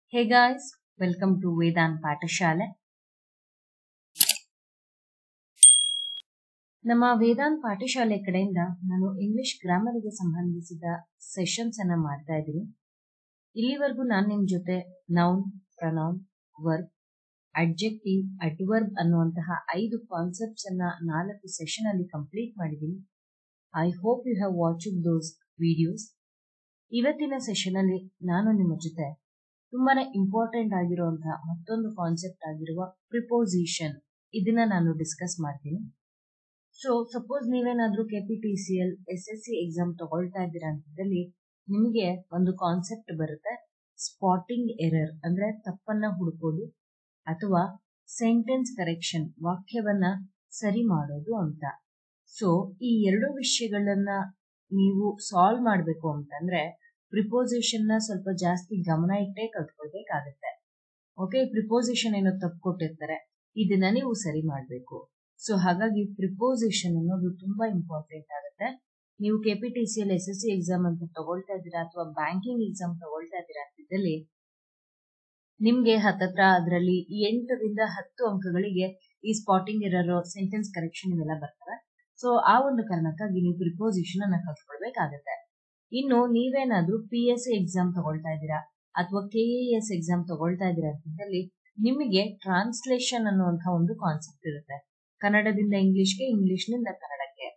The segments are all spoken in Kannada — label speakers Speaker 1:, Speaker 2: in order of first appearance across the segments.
Speaker 1: Hey guys, welcome to Vedan ಪಾಠಶಾಲೆ ನಮ್ಮ ವೇದಾಂತ್ ಪಾಠಶಾಲೆ ಕಡೆಯಿಂದ ನಾನು ಇಂಗ್ಲಿಷ್ ಗ್ರಾಮರಿಗೆ ಸಂಬಂಧಿಸಿದ ಸೆಷನ್ಸ್ ಅನ್ನ ಮಾಡ್ತಾ ಇದ್ದೀನಿ ಇಲ್ಲಿವರೆಗೂ ನಾನು ನಿಮ್ ಜೊತೆ noun pronoun verb adjective adverb ಅನ್ನುವಂತಹ ಐದು ಕಾನ್ಸೆಪ್ಟ್ಸ್ ಅನ್ನ ನಾಲ್ಕು ಸೆಷನ್ ಅಲ್ಲಿ ಕಂಪ್ಲೀಟ್ ಮಾಡಿದ್ದೀನಿ I hope you have watched those videos ಇವತ್ತಿನ ಸೆಷನ್ ಅಲ್ಲಿ ನಾನು ನಿಮ್ಮ ಜೊತೆ ತುಂಬಾನೇ ಇಂಪಾರ್ಟೆಂಟ್ ಆಗಿರುವಂತಹ ಮತ್ತೊಂದು ಕಾನ್ಸೆಪ್ಟ್ ಆಗಿರುವ ಪ್ರಿಪೋಸಿಷನ್ ಇದನ್ನ ನಾನು ಡಿಸ್ಕಸ್ ಮಾಡ್ತೀನಿ ಸೊ ಸಪೋಸ್ ನೀವೇನಾದ್ರೂ K P T C L S S C exam ತಗೊಳ್ತಾ ಇದ್ದೀರಾ ಅಂತದಲ್ಲಿ ನಿಮಗೆ ಒಂದು ಕಾನ್ಸೆಪ್ಟ್ ಬರುತ್ತೆ ಸ್ಪಾಟಿಂಗ್ ಎರರ್ ಅಂದ್ರೆ ತಪ್ಪನ್ನ ಹುಡುಕೋದು ಅಥವಾ ಸೆಂಟೆನ್ಸ್ ಕರೆಕ್ಷನ್ ವಾಕ್ಯವನ್ನ ಸರಿ ಮಾಡೋದು ಅಂತ ಸೊ ಈ ಎರಡು ವಿಷಯಗಳನ್ನ ನೀವು ಸಾಲ್ವ್ ಮಾಡಬೇಕು ಅಂತಂದ್ರೆ ಪ್ರಿಪೋಸಿಷನ್ ನ ಸ್ವಲ್ಪ ಜಾಸ್ತಿ ಗಮನ ಇಟ್ಟೇ ಕಲ್ತ್ಕೊಳ್ಬೇಕಾಗತ್ತೆ ಓಕೆ ಪ್ರಿಪೋಸಿಷನ್ ಏನೋ ತಪ್ಪು ಕೊಟ್ಟಿರ್ತಾರೆ ಇದನ್ನ ನೀವು ಸರಿ ಮಾಡಬೇಕು ಸೊ ಹಾಗಾಗಿ ಪ್ರಿಪೋಸಿಷನ್ ಅನ್ನೋದು ತುಂಬಾ ಇಂಪಾರ್ಟೆಂಟ್ ಆಗುತ್ತೆ ನೀವು K P T C L S S C exam ಅಂತ ತಗೊಳ್ತಾ ಇದ್ದೀರಾ ಅಥವಾ ಬ್ಯಾಂಕಿಂಗ್ ಎಕ್ಸಾಮ್ ತಗೊಳ್ತಾ ಇದ್ದೀರಾ ಅಂತಿದ್ದಲ್ಲಿ ನಿಮ್ಗೆ ಹತ್ತತ್ರ ಅದರಲ್ಲಿ ಎಂಟರಿಂದ ಹತ್ತು ಅಂಕಗಳಿಗೆ ಈ ಸ್ಪಾಟಿಂಗ್ ಇರೋ ಸೆಂಟೆನ್ಸ್ ಕರೆಕ್ಷನ್ ಇವೆಲ್ಲ ಬರ್ತವೆ ಸೊ ಆ ಒಂದು ಕಾರಣಕ್ಕಾಗಿ ನೀವು ಪ್ರಿಪೋಸಿಷನ್ ಅನ್ನ ಕಲ್ತ್ಕೊಳ್ಬೇಕಾಗತ್ತೆ ಇನ್ನು ನೀವೇನಾದ್ರೂ ಪಿ ಎಸ್ ಸಿ ಎಕ್ಸಾಮ್ ತಗೊಳ್ತಾ ಇದ್ದೀರಾ ಅಥವಾ ಕೆ ಎ ಎಸ್ ಎಕ್ಸಾಮ್ ತಗೊಳ್ತಾ ಇದ್ದೀರಾ ಅಂತಿದ್ದಲ್ಲಿ ನಿಮಗೆ ಟ್ರಾನ್ಸ್ಲೇಷನ್ ಅನ್ನುವಂತಹ ಒಂದು ಕಾನ್ಸೆಪ್ಟ್ ಇರುತ್ತೆ ಕನ್ನಡದಿಂದ ಇಂಗ್ಲಿಷ್ಗೆ ಇಂಗ್ಲಿಷ್ನಿಂದ ಕನ್ನಡಕ್ಕೆ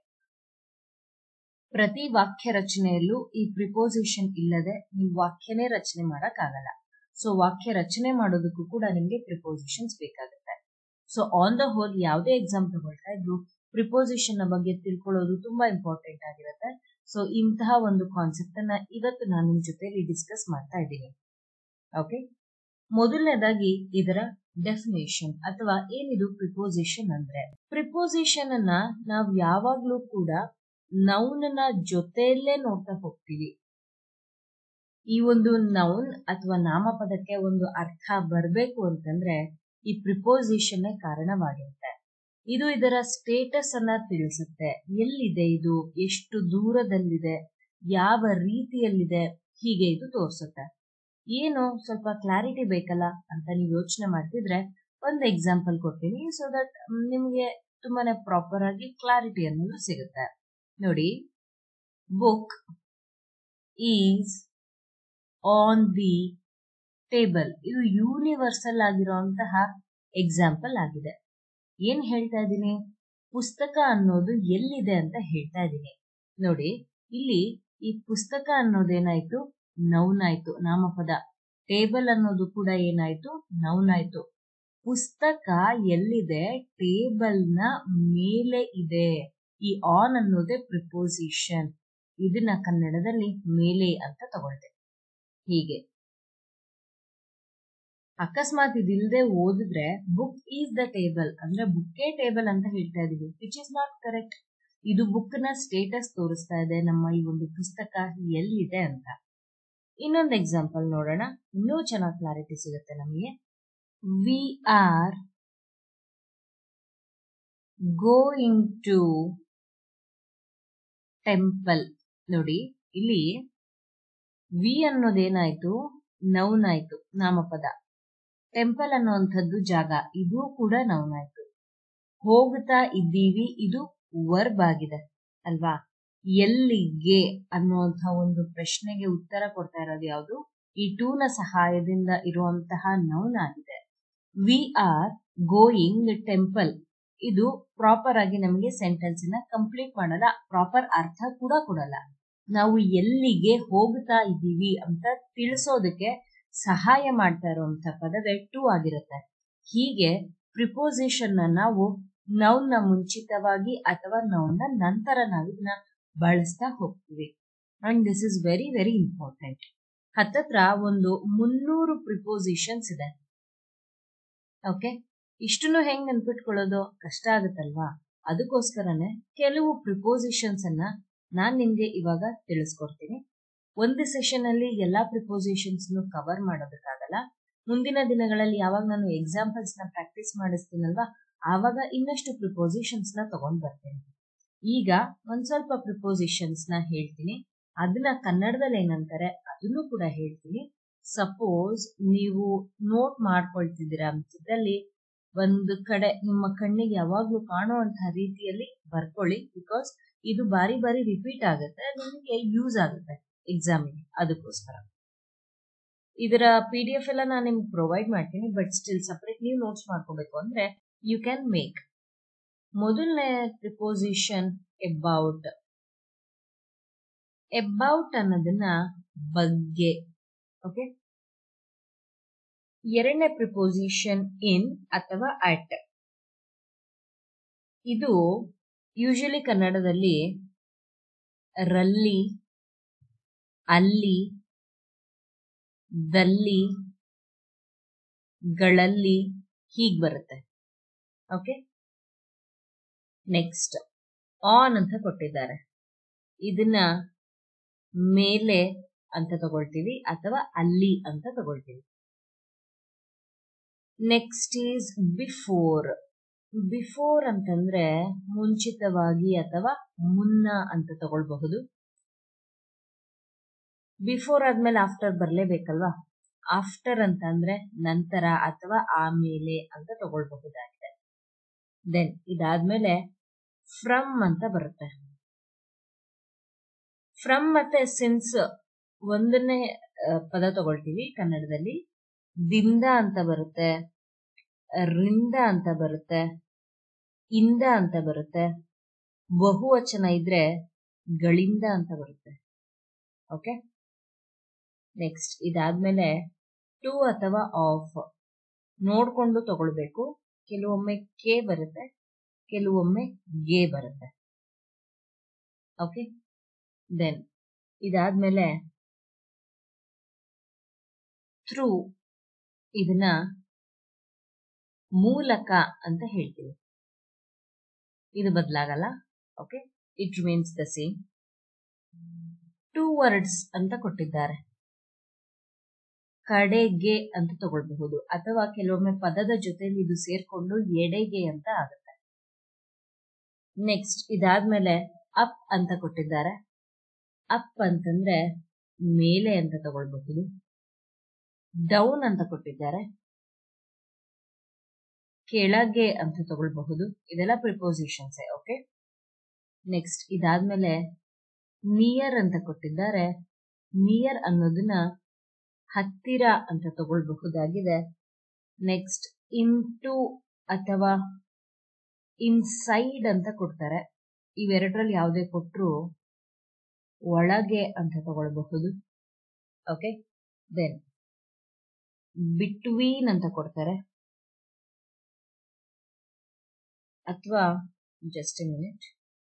Speaker 1: ಪ್ರತಿ ವಾಕ್ಯ ರಚನೆಯಲ್ಲೂ ಈ ಪ್ರಿಪೋಸಿಷನ್ ಇಲ್ಲದೆ ನೀವು ವಾಕ್ಯನೇ ರಚನೆ ಮಾಡಕ್ಕಾಗಲ್ಲ ಸೊ ವಾಕ್ಯ ರಚನೆ ಮಾಡೋದಕ್ಕೂ ಕೂಡ ನಿಮಗೆ ಪ್ರಿಪೋಸಿಷನ್ಸ್ ಬೇಕಾಗುತ್ತೆ ಸೊ ಆನ್ ದ ಹೋಲ್ ಯಾವುದೇ ಎಕ್ಸಾಮ್ ತಗೊಳ್ತಾ ಇದ್ರು ಪ್ರಿಪೋಸಿಷನ್ ನ ಬಗ್ಗೆ ತಿಳ್ಕೊಳ್ಳೋದು ತುಂಬಾ ಇಂಪಾರ್ಟೆಂಟ್ ಆಗಿರುತ್ತೆ ಸೊ ಇಂತಹ ಒಂದು ಕಾನ್ಸೆಪ್ಟ್ ಅನ್ನ ಇವತ್ತು ನಾನು ನಿಮ್ ಜೊತೆಲಿ ಡಿಸ್ಕಸ್ ಮಾಡ್ತಾ ಇದ್ದೀನಿ ಓಕೆ ಮೊದಲನೇದಾಗಿ ಇದರ ಡೆಫಿನೇಷನ್ ಅಥವಾ ಏನಿದು ಪ್ರಿಪೋಸಿಷನ್ ಅಂದ್ರೆ ಪ್ರಿಪೋಸಿಷನ್ ಅನ್ನ ನಾವ್ ಯಾವಾಗ್ಲೂ ಕೂಡ ನೌನ್ ನ ಜೊತೆಯಲ್ಲೇ ನೋಡ್ತಾ ಹೋಗ್ತೀವಿ ಈ ಒಂದು ನೌನ್ ಅಥವಾ ನಾಮಪದಕ್ಕೆ ಒಂದು ಅರ್ಥ ಬರಬೇಕು ಅಂತಂದ್ರೆ ಈ ಪ್ರಿಪೋಸಿಷನ್ ಕಾರಣವಾಗಿರುತ್ತೆ ಇದು ಇದರ ಸ್ಟೇಟಸ್ ಅನ್ನ ತಿಳಿಸುತ್ತೆ ಎಲ್ಲಿದೆ ಇದು ಎಷ್ಟು ದೂರದಲ್ಲಿದೆ ಯಾವ ರೀತಿಯಲ್ಲಿದೆ ಹೀಗೆ ಇದು ತೋರಿಸುತ್ತೆ ಏನು ಸ್ವಲ್ಪ ಕ್ಲಾರಿಟಿ ಬೇಕಲ್ಲ ಅಂತ ನೀವು ಯೋಚನೆ ಮಾಡ್ತಿದ್ರೆ ಒಂದು ಎಕ್ಸಾಂಪಲ್ ಕೊಡ್ತೀನಿ ಸೊ ದಟ್ ನಿಮಗೆ ತುಂಬಾನೇ ಪ್ರಾಪರ್ ಆಗಿ ಕ್ಲಾರಿಟಿ ಅನ್ನೋದು ಸಿಗುತ್ತೆ ನೋಡಿ book is on the table ಇದು ಯೂನಿವರ್ಸಲ್ ಆಗಿರುವಂತಹ ಎಕ್ಸಾಂಪಲ್ ಆಗಿದೆ ಏನ್ ಹೇಳ್ತಾ ಇದ್ದೀನಿ ಪುಸ್ತಕ ಅನ್ನೋದು ಎಲ್ಲಿದೆ ಅಂತ ಹೇಳ್ತಾ ಇದ್ದೀನಿ ನೋಡಿ ಇಲ್ಲಿ ಈ ಪುಸ್ತಕ ಅನ್ನೋದೇನಾಯ್ತು ನೌನ್ ಆಯ್ತು ನಾಮಪದ ಟೇಬಲ್ ಅನ್ನೋದು ಕೂಡ ಏನಾಯ್ತು ನೌನ್ ಆಯ್ತು ಪುಸ್ತಕ ಎಲ್ಲಿದೆ ಟೇಬಲ್ ನ ಮೇಲೆ ಇದೆ ಈ ಆನ್ ಅನ್ನೋದೇ ಪ್ರಿಪೋಸಿಷನ್ ಇದನ್ನ ಕನ್ನಡದಲ್ಲಿ ಮೇಲೆ ಅಂತ ತಗೊಳ್ತೇವೆ ಹೀಗೆ ಅಕಸ್ಮಾತ್ ಇದಿಲ್ಲದೆ ಓದಿದ್ರೆ ಬುಕ್ ಈಸ್ ದ ಟೇಬಲ್ ಅಂದ್ರೆ ಬುಕ್ಕೇ ಟೇಬಲ್ ಅಂತ ಹೇಳ್ತಾ ಇದೀವಿ ವಿಚ್ ಇಸ್ ನಾಟ್ ಕರೆಕ್ಟ್ ಇದು ಬುಕ್ ನ ಸ್ಟೇಟಸ್ ತೋರಿಸ್ತಾ ಇದೆ ನಮ್ಮ ಈ ಒಂದು ಪುಸ್ತಕ ಎಲ್ಲಿದೆ ಅಂತ ಇನ್ನೊಂದು ಎಕ್ಸಾಂಪಲ್ ನೋಡೋಣ ಇನ್ನೂ ಚೆನ್ನಾಗಿ ಕ್ಲಾರಿಟಿ ಸಿಗುತ್ತೆ ನಮಗೆ we are going to temple ನೋಡಿ ಇಲ್ಲಿ ವಿ ಅನ್ನೋದೇನಾಯ್ತು ನೌನ್ ಆಯ್ತು ನಾಮಪದ ಟೆಂಪಲ್ ಅನ್ನುವಂಥದ್ದು ಜಾಗ ಇದು ಕೂಡ ನೌನ್ ಆಯ್ತು ಹೋಗ್ತಾ ಇದ್ದೀವಿ ಇದು ವರ್ಬ್ ಆಗಿದೆ ಅಲ್ವಾ ಎಲ್ಲಿಗೆ ಅನ್ನುವಂಥ ಒಂದು ಪ್ರಶ್ನೆಗೆ ಉತ್ತರ ಕೊಡ್ತಾ ಇರೋದು ಯಾವುದು ಈ ಟೂ ನ ಸಹಾಯದಿಂದ ಇರುವಂತಹ ನೌನ್ ಆಗಿದೆ ವಿ ಆರ್ ಗೋಯಿಂಗ್ ಟೆಂಪಲ್ ಇದು ಪ್ರಾಪರ್ ಆಗಿ ನಮಗೆ ಸೆಂಟೆನ್ಸ್ ನ ಕಂಪ್ಲೀಟ್ ಮಾಡಲ್ಲ ಪ್ರಾಪರ್ ಅರ್ಥ ಕೂಡ ಕೊಡಲ್ಲ ನಾವು ಎಲ್ಲಿಗೆ ಹೋಗ್ತಾ ಇದ್ದೀವಿ ಅಂತ ತಿಳಿಸೋದಕ್ಕೆ ಸಹಾಯ ಮಾಡ್ತಾ ಇರುವಂತ ಪದವೇ ಟು ಆಗಿರುತ್ತೆ ಹೀಗೆ ಪ್ರಿಪೋಸಿಷನ್ ನ ನಾವು ನೌನ್ ನ ಮುಂಚಿತವಾಗಿ ಅಥವಾ ನೌನ್ ನ ನಂತರ ನಾವು ಇದನ್ನ ಬಳಸ್ತಾ ಹೋಗ್ತೀವಿ and this is very very important ಹತ್ತತ್ರ ಒಂದು ಮುನ್ನೂರು ಪ್ರಿಪೋಸಿಷನ್ಸ್ ಇದೆ ಓಕೆ ಇಷ್ಟನ್ನು ಹೆಂಗ್ ನೆನ್ಪಿಟ್ಕೊಳ್ಳೋದು ಕಷ್ಟ ಆಗುತ್ತಲ್ವಾ ಅದಕ್ಕೋಸ್ಕರನೇ ಕೆಲವು ಪ್ರಿಪೋಸಿಷನ್ಸ್ ಅನ್ನ ನಾನ್ ನಿಮ್ಗೆ ಇವಾಗ ತಿಳಿಸ್ಕೊಡ್ತೀನಿ ಒಂದು ಸೆಷನ್ ಅಲ್ಲಿ ಎಲ್ಲಾ ಪ್ರಿಪೋಸಿಷನ್ಸ್ ಕವರ್ ಮಾಡೋದಕ್ಕಾಗಲ್ಲ ಮುಂದಿನ ದಿನಗಳಲ್ಲಿ ಯಾವಾಗ ನಾನು ಎಕ್ಸಾಂಪಲ್ಸ್ ನ ಪ್ರಾಕ್ಟೀಸ್ ಮಾಡಿಸ್ತೀನಲ್ವಾ ಆವಾಗ ಇನ್ನಷ್ಟು ಪ್ರಿಪೋಸಿಷನ್ಸ್ ನ ತಗೊಂಡ್ ಬರ್ತೇನೆ ಈಗ ಒಂದ್ ಸ್ವಲ್ಪ ಪ್ರಿಪೋಸಿಷನ್ಸ್ ನ ಹೇಳ್ತೀನಿ ಅದನ್ನ ಕನ್ನಡದಲ್ಲಿ ಏನಂತಾರೆ ಅದನ್ನು ಕೂಡ ಹೇಳ್ತೀನಿ ಸಪೋಸ್ ನೀವು ನೋಟ್ ಮಾಡ್ಕೊಳ್ತಿದ್ದೀರಾ ಅಂತಿದ್ದಲ್ಲಿ ಒಂದು ಕಡೆ ನಿಮ್ಮ ಕಣ್ಣಿಗೆ ಯಾವಾಗ್ಲೂ ಕಾಣುವಂತಹ ರೀತಿಯಲ್ಲಿ ಬರ್ಕೊಳ್ಳಿ ಬಿಕಾಸ್ ಇದು ಬಾರಿ ಬಾರಿ ರಿಪೀಟ್ ಆಗುತ್ತೆ ನಿಮಗೆ ಯೂಸ್ ಆಗುತ್ತೆ ಎಕ್ಸಾಮಿಗೆ ಅದಕ್ಕೋಸ್ಕರ ಇದರ ಪಿ ಡಿ ಎಫ್ ಎಲ್ಲ ನಾನು ನಿಮ್ಗೆ ಪ್ರೊವೈಡ್ ಮಾಡ್ತೀನಿ ಬಟ್ ಸ್ಟಿಲ್ ಸಪ್ರೇಟ್ ನೀವು ನೋಟ್ಸ್ ಮಾಡ್ಕೋಬೇಕು ಅಂದ್ರೆ ಯು ಕ್ಯಾನ್ ಮೇಕ್ ಮೊದಲನೇ ಪ್ರಿಪೋಸಿಷನ್ ಎಬೌಟ್ ಎಬೌಟ್ ಅನ್ನೋದನ್ನ ಬಗ್ಗೆ ಓಕೆ ಎರಡನೇ ಪ್ರಿಪೋಸಿಷನ್ ಇನ್ ಅಥವಾ ಅಟ್ ಇದು ಯೂಶಲಿ ಕನ್ನಡದಲ್ಲಿ ರಲ್ಲಿ ಅಲ್ಲಿ ದಲ್ಲಿ ಗಳಲ್ಲಿ ಹೀಗ್ ಬರುತ್ತೆ ಓಕೆ ನೆಕ್ಸ್ಟ್ ಆನ್ ಅಂತ ಕೊಟ್ಟಿದ್ದಾರೆ ಇದನ್ನ ಮೇಲೆ ಅಂತ ತಗೊಳ್ತೀವಿ ಅಥವಾ ಅಲ್ಲಿ ಅಂತ ತಗೊಳ್ತೀವಿ ನೆಕ್ಸ್ಟ್ ಈಸ್ ಬಿಫೋರ್ ಬಿಫೋರ್ ಅಂತಂದ್ರೆ ಮುಂಚಿತವಾಗಿ ಅಥವಾ ಮುನ್ನ ಅಂತ ತಗೊಳ್ಬಹುದು ಬಿಫೋರ್ ಆದ್ಮೇಲೆ ಆಫ್ಟರ್ ಬರ್ಲೇಬೇಕಲ್ವಾ ಆಫ್ಟರ್ ಅಂತ ಅಂದ್ರೆ ನಂತರ ಅಥವಾ ಆಮೇಲೆ ಅಂತ ತಗೊಳ್ಬಹುದಾಗಿದೆ ದೆನ್ ಇದಾದ್ಮೇಲೆ ಫ್ರಮ್ ಅಂತ ಬರುತ್ತೆ ಫ್ರಮ್ ಮತ್ತೆ ಸಿನ್ಸ್ ಒಂದನ್ನೇ ಪದ ತಗೊಳ್ತೀವಿ ಕನ್ನಡದಲ್ಲಿ ದಿಂದ ಅಂತ ಬರುತ್ತೆ ರಿಂದ ಅಂತ ಬರುತ್ತೆ ಇಂದ ಅಂತ ಬರುತ್ತೆ ಬಹುವಚನ ಇದ್ರೆ ಗಳಿಂದ ಅಂತ ಬರುತ್ತೆ ಓಕೆ ನೆಕ್ಸ್ಟ್ ಇದಾದ್ಮೇಲೆ ಟು ಅಥವಾ ಆಫ್ ನೋಡ್ಕೊಂಡು ತಗೊಳ್ಬೇಕು ಕೆಲವೊಮ್ಮೆ ಕೆ ಬರುತ್ತೆ ಕೆಲವೊಮ್ಮೆ ಗೆ ಬರುತ್ತೆ ಓಕೆ ದೆನ್ ಇದಾದ್ಮೇಲೆ ಥ್ರೂ ಇದನ್ನ ಮೂಲಕ ಅಂತ ಹೇಳ್ತೀವಿ ಇದು ಬದಲಾಗಲ್ಲ okay it remains the same two words ಅಂತ ಕೊಟ್ಟಿದ್ದಾರೆ ಕಡೆಗೆ ಅಂತ ತಗೊಳ್ಬಹುದು ಅಥವಾ ಕೆಲವೊಮ್ಮೆ ಪದದ ಜೊತೆಲಿ ಇದು ಸೇರ್ಕೊಂಡು ಎಡೆಗೆ ಅಂತ ಆಗುತ್ತೆ ನೆಕ್ಸ್ಟ್ ಇದಾದ್ಮೇಲೆ ಅಪ್ ಅಂತ ಕೊಟ್ಟಿದ್ದಾರೆ ಅಪ್ ಅಂತಂದ್ರೆ ಮೇಲೆ ಅಂತ ತಗೊಳ್ಬಹುದು ಡೌನ್ ಅಂತ ಕೊಟ್ಟಿದ್ದಾರೆ ಕೆಳಗೆ ಅಂತ ತಗೊಳ್ಬಹುದು ಇದೆಲ್ಲ ಪ್ರಿಪೋಸಿಷನ್ಸ್ ಓಕೆ ನೆಕ್ಸ್ಟ್ ಇದಾದ್ಮೇಲೆ ನಿಯರ್ ಅಂತ ಕೊಟ್ಟಿದ್ದಾರೆ ನಿಯರ್ ಅನ್ನೋದನ್ನ ಹತ್ತಿರ ಅಂತ ತಗೊಳ್ಬಹುದಾಗಿದೆ ನೆಕ್ಸ್ಟ್ ಇಂಟು ಅಥವಾ ಇನ್ಸೈಡ್ ಅಂತ ಕೊಡ್ತಾರೆ ಇವೆರಡರಲ್ಲಿ ಯಾವುದೇ ಕೊಟ್ಟರು ಒಳಗೆ ಅಂತ ತಗೊಳ್ಬಹುದು ಓಕೆ ದೆನ್ ಬಿಟ್ವೀನ್ ಅಂತ ಕೊಡ್ತಾರೆ ಅಥವಾ ಜಸ್ಟ್ ಮಿನಿಟ್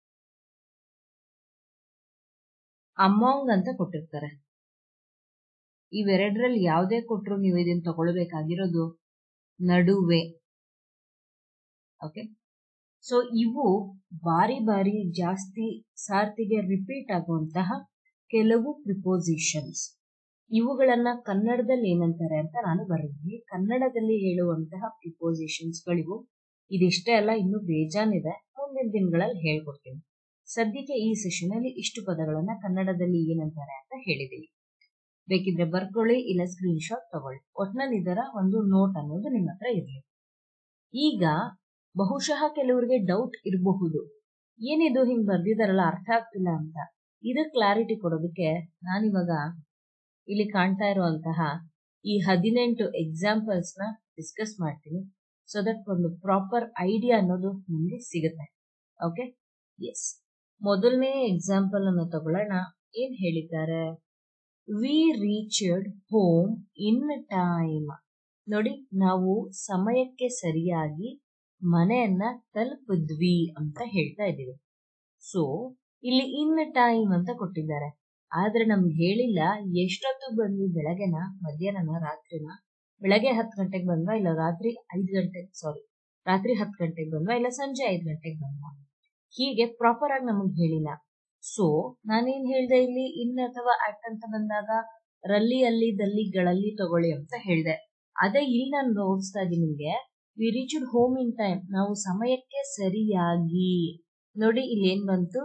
Speaker 1: ಅಮಾಂಗ್ ಅಂತ ಕೊಟ್ಟಿರ್ತಾರೆ ಇವೆರಡರಲ್ಲಿ ಯಾವುದೇ ಕೊಟ್ಟರು ನೀವು ಇದನ್ನ ತಗೊಳ್ಬೇಕಾಗಿರೋದು ನಡುವೆ ಓಕೆ ಸೊ ಇವು ಬಾರಿ ಬಾರಿ ಜಾಸ್ತಿ ಸಾರ್ತಿಗೆ ರಿಪೀಟ್ ಆಗುವಂತಹ ಕೆಲವು ಪ್ರಿಪೋಸಿಷನ್ಸ್ ಇವುಗಳನ್ನ ಕನ್ನಡದಲ್ಲಿ ಏನಂತಾರೆ ಅಂತ ನಾನು ಬರೆದಿದ್ದೀನಿ ಕನ್ನಡದಲ್ಲಿ ಹೇಳುವಂತಹ ಪ್ರಿಪೋಸಿಷನ್ಸ್ಗಳಿವು ಇದಿಷ್ಟೇ ಅಲ್ಲ ಇನ್ನು ಬೇಜಾನಿದೆ ಮುಂದಿನ ದಿನಗಳಲ್ಲಿ ಹೇಳ್ಕೊಡ್ತೀನಿ ಸದ್ಯಕ್ಕೆ ಈ ಸೆಷನ್ ಅಲ್ಲಿ ಇಷ್ಟು ಪದಗಳನ್ನ ಕನ್ನಡದಲ್ಲಿ ಏನಂತಾರೆ ಅಂತ ಹೇಳಿದೀನಿ ಬೇಕಿದ್ರೆ ಬರ್ಕೊಳ್ಳಿ ಇಲ್ಲ ಸ್ಕ್ರೀನ್ ಶಾಟ್ ತಗೊಳ್ಳಿ ಒಟ್ನಲ್ಲಿ ಇದರ ಒಂದು ನೋಟ್ ಅನ್ನೋದು ನಿಮ್ಮ ಹತ್ರ ಇರಲಿ ಈಗ ಬಹುಶಃ ಕೆಲವರಿಗೆ ಡೌಟ್ ಇರಬಹುದು ಏನಿದು ಹಿಂಗ್ ಬರ್ದಿದಾರಲ್ಲ ಅರ್ಥ ಆಗ್ತಿಲ್ಲ ಅಂತ ಇದು ಕ್ಲಾರಿಟಿ ಕೊಡೋದಕ್ಕೆ ನಾನಿವಾಗ ಇಲ್ಲಿ ಕಾಣ್ತಾ ಇರುವಂತಹ ಈ ಹದಿನೆಂಟು ಎಕ್ಸಾಂಪಲ್ಸ್ ನ ಡಿಸ್ಕಸ್ ಮಾಡ್ತೀನಿ ಸೊ ದಟ್ ಒಂದು ಪ್ರಾಪರ್ ಐಡಿಯಾ ಅನ್ನೋದು ನಿಮಗೆ ಸಿಗುತ್ತೆ ಓಕೆ ಎಸ್ ಮೊದಲನೇ ಎಕ್ಸಾಂಪಲ್ ಅನ್ನು ತಗೊಳ್ಳೋಣ ಏನ್ ಹೇಳಿದ್ದಾರೆ we reached home in time ನೋಡಿ ನಾವು ಸಮಯಕ್ಕೆ ಸರಿಯಾಗಿ ಮನೆಯನ್ನ ತಲುಪಿದ್ವಿ ಅಂತ ಹೇಳ್ತಾ ಇದ್ದೀವಿ ಸೊ ಇಲ್ಲಿ ಇನ್ ಟೈಮ್ ಅಂತ ಕೊಟ್ಟಿದ್ದಾರೆ ಆದ್ರೆ ನಮ್ಗೆ ಹೇಳಿಲ್ಲ ಎಷ್ಟೊತ್ತು ಬಂದ್ವಿ ಬೆಳಗ್ಗೆನ ಮಧ್ಯಾಹ್ನನ ರಾತ್ರಿನ ಬೆಳಗ್ಗೆ ಹತ್ತು ಗಂಟೆಗೆ ಬಂದ್ವಾ ಇಲ್ಲ ರಾತ್ರಿ ಐದು ಗಂಟೆ ಸಾರಿ ರಾತ್ರಿ ಹತ್ತು ಗಂಟೆಗೆ ಬಂದ್ವಾ ಇಲ್ಲ ಸಂಜೆ ಐದು ಗಂಟೆಗೆ ಬಂದ್ವಾ ಹೀಗೆ ಪ್ರಾಪರ್ ಆಗಿ ನಮಗ್ ಹೇಳಿಲ್ಲ ಸೊ ನಾನೇನ್ ಹೇಳ್ದೆ ಇಲ್ಲಿ ಇನ್ ಅಥವಾ ಅಟ್ ಅಂತ ಬಂದಾಗ ರಲ್ಲಿ ಅಲ್ಲಿ ದಲ್ಲಿ ಗಳಲ್ಲಿ ತಗೊಳ್ಳಿ ಅಂತ ಹೇಳ್ದೆ ಅದೇ ಇಲ್ಲಿ ನಾನು ನೋಡಿಸ್ತಾ ಇದ್ದೀನಿ ನಿಮ್ಗೆ we reached home in time ನಾವು ಸಮಯಕ್ಕೆ ಸರಿಯಾಗಿ ನೋಡಿ ಇಲ್ಲಿ ಏನ್ ಬಂತು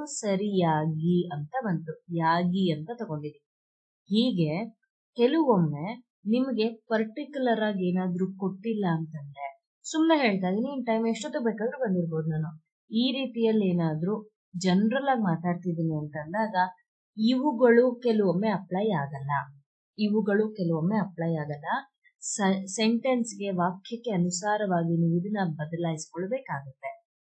Speaker 1: ಸರಿಯಾಗಿ ಅಂತ ಬಂತು ಯಾಗಿ ಅಂತ ತಗೊಂಡಿದ್ವಿ ಹೀಗೆ ಕೆಲವೊಮ್ಮೆ ನಿಮಗೆ ಪರ್ಟಿಕ್ಯುಲರ್ ಆಗಿ ಏನಾದ್ರೂ ಕೊಟ್ಟಿಲ್ಲ ಅಂತಂದ್ರೆ ಸುಮ್ಮನೆ ಹೇಳ್ತಾ ಇದೀನಿ ಇನ್ ಟೈಮ್ ಎಷ್ಟೊತ್ತು ಬೇಕಾದ್ರೂ ಬಂದಿರ್ಬೋದು ನಾನು ಈ ರೀತಿಯಲ್ಲಿ ಏನಾದ್ರೂ ಜನರಲ್ ಆಗಿ ಮಾತಾಡ್ತಿದ್ದೀನಿ ಅಂತಂದಾಗ ಇವುಗಳು ಕೆಲವೊಮ್ಮೆ ಅಪ್ಲೈ ಆಗಲ್ಲ ಇವುಗಳು ಕೆಲವೊಮ್ಮೆ ಅಪ್ಲೈ ಆಗಲ್ಲ ಸೆಂಟೆನ್ಸ್ಗೆ ವಾಕ್ಯಕ್ಕೆ ಅನುಸಾರವಾಗಿ ನೀವು ಇದನ್ನ ಬದಲಾಯಿಸ್ಕೊಳ್ಬೇಕಾಗುತ್ತೆ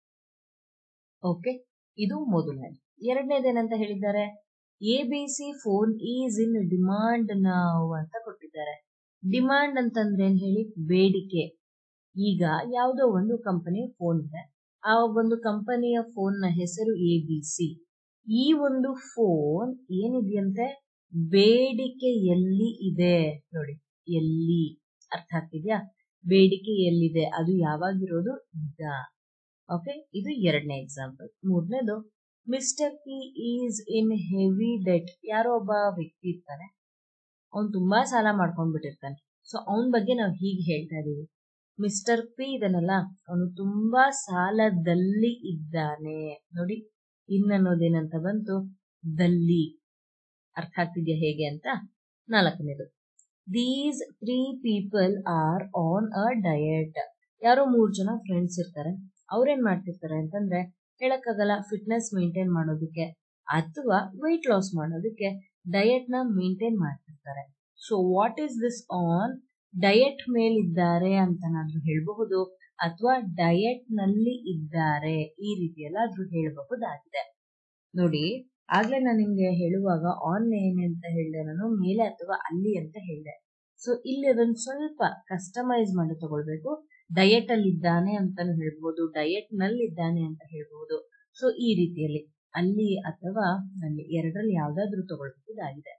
Speaker 1: ಓಕೆ ಇದು ಮೊದಲನೇದು ಎರಡನೇದೇನಂತ ಹೇಳಿದ್ದಾರೆ A B C phone is in demand ನಾವು ಅಂತ ಕೊಟ್ಟಿದ್ದಾರೆ ಡಿಮಾಂಡ್ ಅಂತಂದ್ರೆ ಏನ್ ಹೇಳಿ ಬೇಡಿಕೆ ಈಗ ಯಾವುದೋ ಒಂದು ಕಂಪನಿ ಫೋನ್ ಇದೆ ಆ ಒಂದು ಕಂಪನಿಯ ಫೋನ್ ನ ಹೆಸರು ಎ ಬಿ ಸಿ ಈ ಒಂದು ಫೋನ್ ಏನಿದೆಯಂತೆ ಬೇಡಿಕೆಯಲ್ಲಿ ಇದೆ ನೋಡಿ ಎಲ್ಲಿ ಅರ್ಥ ಆಗ್ತಿದ್ಯಾ ಬೇಡಿಕೆ ಎಲ್ಲಿದೆ ಅದು ಯಾವಾಗಿರೋದು ಈಗ ಓಕೆ ಇದು ಎರಡನೇ ಎಕ್ಸಾಂಪಲ್ ಮೂರನೇದು mister P is in heavy debt ಯಾರೋ ಒಬ್ಬ ವ್ಯಕ್ತಿ ಇರ್ತಾನೆ ಅವ್ನು ತುಂಬಾ ಸಾಲ ಮಾಡ್ಕೊಂಡ್ಬಿಟ್ಟಿರ್ತಾನೆ ಸೊ ಅವನ ಬಗ್ಗೆ ನಾವು ಹೀಗೆ ಹೇಳ್ತಾ ಇದೀವಿ ಮಿಸ್ಟರ್ ಪಿ ಇದನ್ನಲ್ಲ ಅವನು ತುಂಬಾ ಸಾಲದಲ್ಲಿ ಇದ್ದಾನೆ ನೋಡಿ ಇನ್ ಅನ್ನೋದೇನಂತ ಬಂತು ದಲ್ಲಿ ಅರ್ಥ ಆಗ್ತಿದ್ಯಾ ಹೇಗೆ ಅಂತ ನಾಲ್ಕನೇದು these three people are on a diet ಯಾರೋ ಮೂರ್ ಜನ ಫ್ರೆಂಡ್ಸ್ ಇರ್ತಾರೆ ಅವ್ರೇನ್ ಮಾಡ್ತಿರ್ತಾರೆ ಅಂತಂದ್ರೆ ಹೇಳಕ್ಕಾಗಲ್ಲ ಫಿಟ್ನೆಸ್ ಮೇಂಟೈನ್ ಮಾಡೋದಕ್ಕೆ ಅಥವಾ ವೆಯ್ಟ್ ಲಾಸ್ ಮಾಡೋದಕ್ಕೆ ಡಯಟ್ ನ ಮೇಂಟೈನ್ ಮಾಡ್ತಿರ್ತಾರೆ so what is this on diet ಮೇಲಿದ್ದಾರೆ ಅಂತನಾದ್ರೂ ಹೇಳಬಹುದು ಅಥವಾ ಡಯಟ್ ನಲ್ಲಿ ಇದ್ದಾರೆ ಈ ರೀತಿ ಎಲ್ಲಾದ್ರೂ ಹೇಳಬಹುದಾಗಿದೆ ನೋಡಿ ಆಗ್ಲೇ ನಾನು ನಿಮ್ಗೆ ಹೇಳುವಾಗ ಆನ್ ಏನೇ ಅಂತ ಹೇಳಿದೆ ನಾನು ಮೇಲೆ ಅಥವಾ ಅಲ್ಲಿ ಅಂತ ಹೇಳಿದೆ ಸೊ ಇಲ್ಲಿ ಅದನ್ನ ಸ್ವಲ್ಪ ಕಸ್ಟಮೈಸ್ ಮಾಡಿ ತಗೊಳ್ಬೇಕು ಡಯಟ್ ಅಲ್ಲಿ ಇದ್ದಾನೆ ಅಂತಾನು ಹೇಳ್ಬಹುದು ಡಯಟ್ ನಲ್ಲಿ ಇದ್ದಾನೆ ಅಂತ ಹೇಳ್ಬಹುದು ಸೊ ಈ ರೀತಿಯಲ್ಲಿ ಅಲ್ಲಿ ಅಥವಾ ಅಲ್ಲಿ ಎರಡರಲ್ಲಿ ಯಾವ್ದಾದ್ರು ತಗೊಳ್ಬಹುದಾಗಿದೆ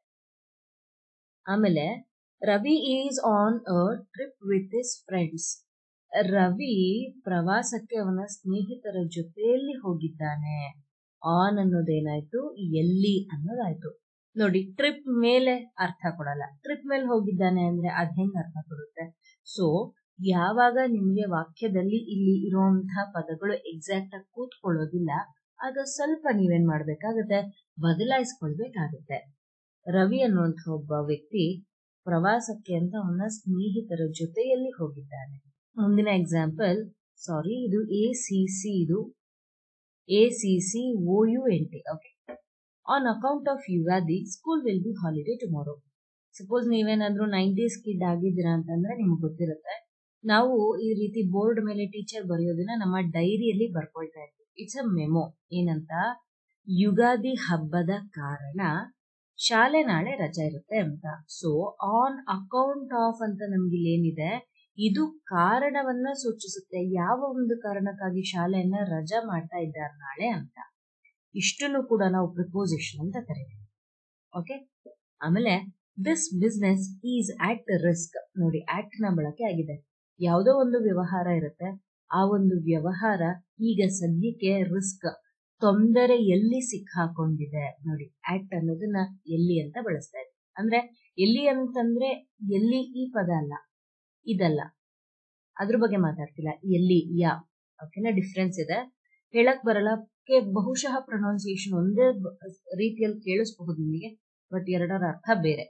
Speaker 1: ಆಮೇಲೆ Ravi is on a trip with his friends Ravi ಪ್ರವಾಸಕ್ಕೆ ಅವನ ಸ್ನೇಹಿತರ ಜೊತೆಯಲ್ಲಿ ಹೋಗಿದ್ದಾನೆ ಆನ್ ಅನ್ನೋದೇನಾಯ್ತು ಎಲ್ಲಿ ಅನ್ನೋದಾಯ್ತು ನೋಡಿ ಟ್ರಿಪ್ ಮೇಲೆ ಅರ್ಥ ಕೊಡಲ್ಲ ಟ್ರಿಪ್ ಮೇಲೆ ಹೋಗಿದ್ದಾನೆ ಅಂದ್ರೆ ಅದ್ ಹೆಂಗ್ ಅರ್ಥ ಕೊಡುತ್ತೆ ಸೊ ಯಾವಾಗ ನಿಮ್ಗೆ ವಾಕ್ಯದಲ್ಲಿ ಇಲ್ಲಿ ಇರುವಂತಹ ಪದಗಳು ಎಕ್ಸಾಕ್ಟ್ ಆಗಿ ಕೂತ್ಕೊಳ್ಳೋದಿಲ್ಲ ಆಗ ಸ್ವಲ್ಪ ನೀವೇನ್ ಮಾಡ್ಬೇಕಾಗತ್ತೆ ಬದಲಾಯಿಸ್ಕೊಳ್ಬೇಕಾಗತ್ತೆ ರವಿ ಅನ್ನುವಂಥ ಒಬ್ಬ ವ್ಯಕ್ತಿ ಪ್ರವಾಸಕ್ಕೆ ಅಂತ ಅವನ ಸ್ನೇಹಿತರ ಜೊತೆಯಲ್ಲಿ ಹೋಗಿದ್ದಾನೆ ಮುಂದಿನ ಎಕ್ಸಾಂಪಲ್ ಸಾರಿ ಇದು ಎ ಸಿ ಸಿ ಇದು A C C O U N T okay on account of Ugadi school will be holiday tomorrow suppose ನೀವೇನಾದ್ರೂ ನೈಂಟೀಸ್ ಕಿಡ್ ಆಗಿದ್ದೀರಾ ಅಂತಂದ್ರೆ ನಿಮ್ಗೆ ಗೊತ್ತಿರುತ್ತೆ ನಾವು ಈ ರೀತಿ ಬೋರ್ಡ್ ಮೇಲೆ ಟೀಚರ್ ಬರೆಯೋದನ್ನ ನಮ್ಮ ಡೈರಿಯಲ್ಲಿ ಬರ್ಕೊಳ್ತಾ ಇದ್ವಿ ಇಟ್ಸ್ ಅ ಮೆಮೊ ಏನಂತ ಯುಗಾದಿ ಹಬ್ಬದ ಕಾರಣ ಶಾಲೆ ನಾಳೆ ರಜೆ ಇರುತ್ತೆ ಅಂತ ಸೊ ಆನ್ ಅಕೌಂಟ್ ಆಫ್ ಅಂತ ನಮ್ಗೆ ಇಲ್ಲಿ ಏನಿದೆ ಇದು ಕಾರಣವನ್ನ ಸೂಚಿಸುತ್ತೆ ಯಾವ ಒಂದು ಕಾರಣಕ್ಕಾಗಿ ಶಾಲೆಯನ್ನ ರಜಾ ಮಾಡ್ತಾ ಇದ್ದಾರೆ ನಾಳೆ ಅಂತ ಇಷ್ಟನ್ನು ಕೂಡ ನಾವು ಪ್ರಿಪೋಸಿಷನ್ ಅಂತ ಕರಿತೀವಿ ಓಕೆ ಆಮೇಲೆ this business is at risk ನೋಡಿ ಆಕ್ಟ್ ನ ಬಳಕೆ ಆಗಿದೆ ಯಾವುದೋ ಒಂದು ವ್ಯವಹಾರ ಇರುತ್ತೆ ಆ ಒಂದು ವ್ಯವಹಾರ ಈಗ ಸದ್ಯಕ್ಕೆ ರಿಸ್ಕ್ ತೊಂದರೆ ಎಲ್ಲಿ ಸಿಕ್ಕಾಕೊಂಡಿದೆ ನೋಡಿ ಆಕ್ಟ್ ಅನ್ನೋದನ್ನ ಎಲ್ಲಿ ಅಂತ ಬಳಸ್ತಾ ಇದೆ ಅಂದ್ರೆ ಎಲ್ಲಿ ಅಂತಂದ್ರೆ ಎಲ್ಲಿ ಈ ಪದ ಅಲ್ಲ ಇದಲ್ಲ ಅದ್ರ ಬಗ್ಗೆ ಮಾತಾಡ್ತಿಲ್ಲ ಎಲ್ಲಿ ಯಾ ಓಕೆನಾ ಡಿಫ್ರೆನ್ಸ್ ಇದೆ ಹೇಳಕ್ ಬರಲ್ಲ ಬಹುಶಃ ಪ್ರೊನೌನ್ಸಿಯೇಷನ್ ಒಂದೇ ರೀತಿಯಲ್ಲಿ ಕೇಳಿಸಬಹುದು ನಿಮಗೆ ಬಟ್ ಎರಡರ ಅರ್ಥ ಬೇರೆ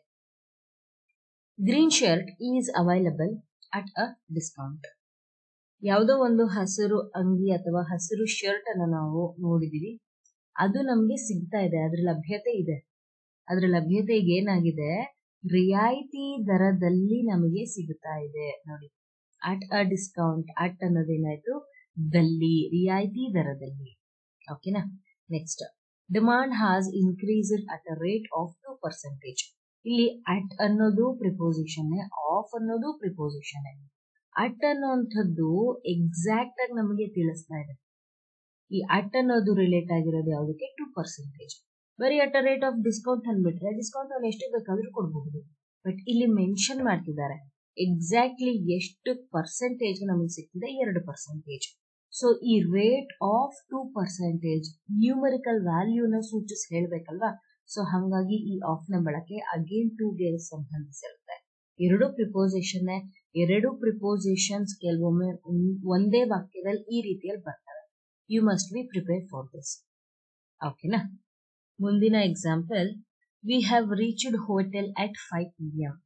Speaker 1: green shirt is available at a discount ಯಾವುದೋ ಒಂದು ಹಸಿರು ಅಂಗಿ ಅಥವಾ ಹಸಿರು ಶರ್ಟ್ ಅನ್ನ ನಾವು ನೋಡಿದೀವಿ ಅದು ನಮ್ಗೆ ಸಿಗ್ತಾ ಇದೆ ಅದ್ರ ಲಭ್ಯತೆ ಇದೆ ಅದ್ರ ಲಭ್ಯತೆ ಈಗ ಏನಾಗಿದೆ ರಿಯಾಯಿತಿ ದರದಲ್ಲಿ ನಮಗೆ ಸಿಗುತ್ತಾ ಇದೆ ನೋಡಿ ಅಟ್ ಅ ಡಿಸ್ಕೌಂಟ್ ಅಟ್ ಅನ್ನೋದೇನಾಯ್ತು ದಲ್ಲಿ ರಿಯಾಯಿತಿ ದರದಲ್ಲಿ ಓಕೆನಾ next demand has increased at a rate of two percentage ಇಲ್ಲಿ ಅಟ್ ಅನ್ನೋದು ಪ್ರಿಪೋಸಿಷನ್ ಆಫ್ ಅನ್ನೋದು ಪ್ರಿಪೋಸಿಷನ್ ಅಟ್ ಅನ್ನುವಂಥದ್ದು ಎಕ್ಸಾಕ್ಟ್ ಆಗಿ ನಮಗೆ ತಿಳಿಸ್ತಾ ಇದೆ ಈ ಅಟ್ ಅನ್ನೋದು ರಿಲೇಟ್ ಆಗಿರೋದು ಯಾವುದಕ್ಕೆ ಟೂ ಪರ್ಸೆಂಟೇಜ್ ಬರೀ at a rate of discount ಅಂದ್ಬಿಟ್ರೆ ಡಿಸ್ಕೌಂಟ್ ಅವ್ನು ಎಷ್ಟು ಬೇಕಾದ್ರೂ ಕೊಡಬಹುದು ಬಟ್ ಇಲ್ಲಿ ಮೆನ್ಷನ್ ಮಾಡ್ತಿದ್ದಾರೆ ಎಕ್ಸಾಕ್ಟ್ಲಿ ಎಷ್ಟು ಪರ್ಸೆಂಟೇಜ್ ನಮಗೆ ಸಿಗ್ತಿದೆ ಎರಡು ಪರ್ಸೆಂಟೇಜ್ ಸೊ ಈ rate of two percentage numerical ವ್ಯಾಲ್ಯೂನ ಸೂಚಿಸಿ ಹೇಳ್ಬೇಕಲ್ವಾ ಸೊ ಹಾಗಾಗಿ ಈ ಆಫ್ ನ ಬಳಕೆ ಅಗೇನ್ ಟು ಗೆ ಸಂಬಂಧಿಸಿರುತ್ತೆ ಎರಡು ಪ್ರಿಪೋಸಿಷನ್ ಎರಡು ಪ್ರಿಪೋಸಿಷನ್ಸ್ ಕೆಲವೊಮ್ಮೆ ಒಂದೇ ವಾಕ್ಯದಲ್ಲಿ ಈ ರೀತಿಯಲ್ಲಿ ಬರ್ತವೆ you must be prepare for this ಓಕೆನಾ ಮುಂದಿನ example we have reached hotel at five P M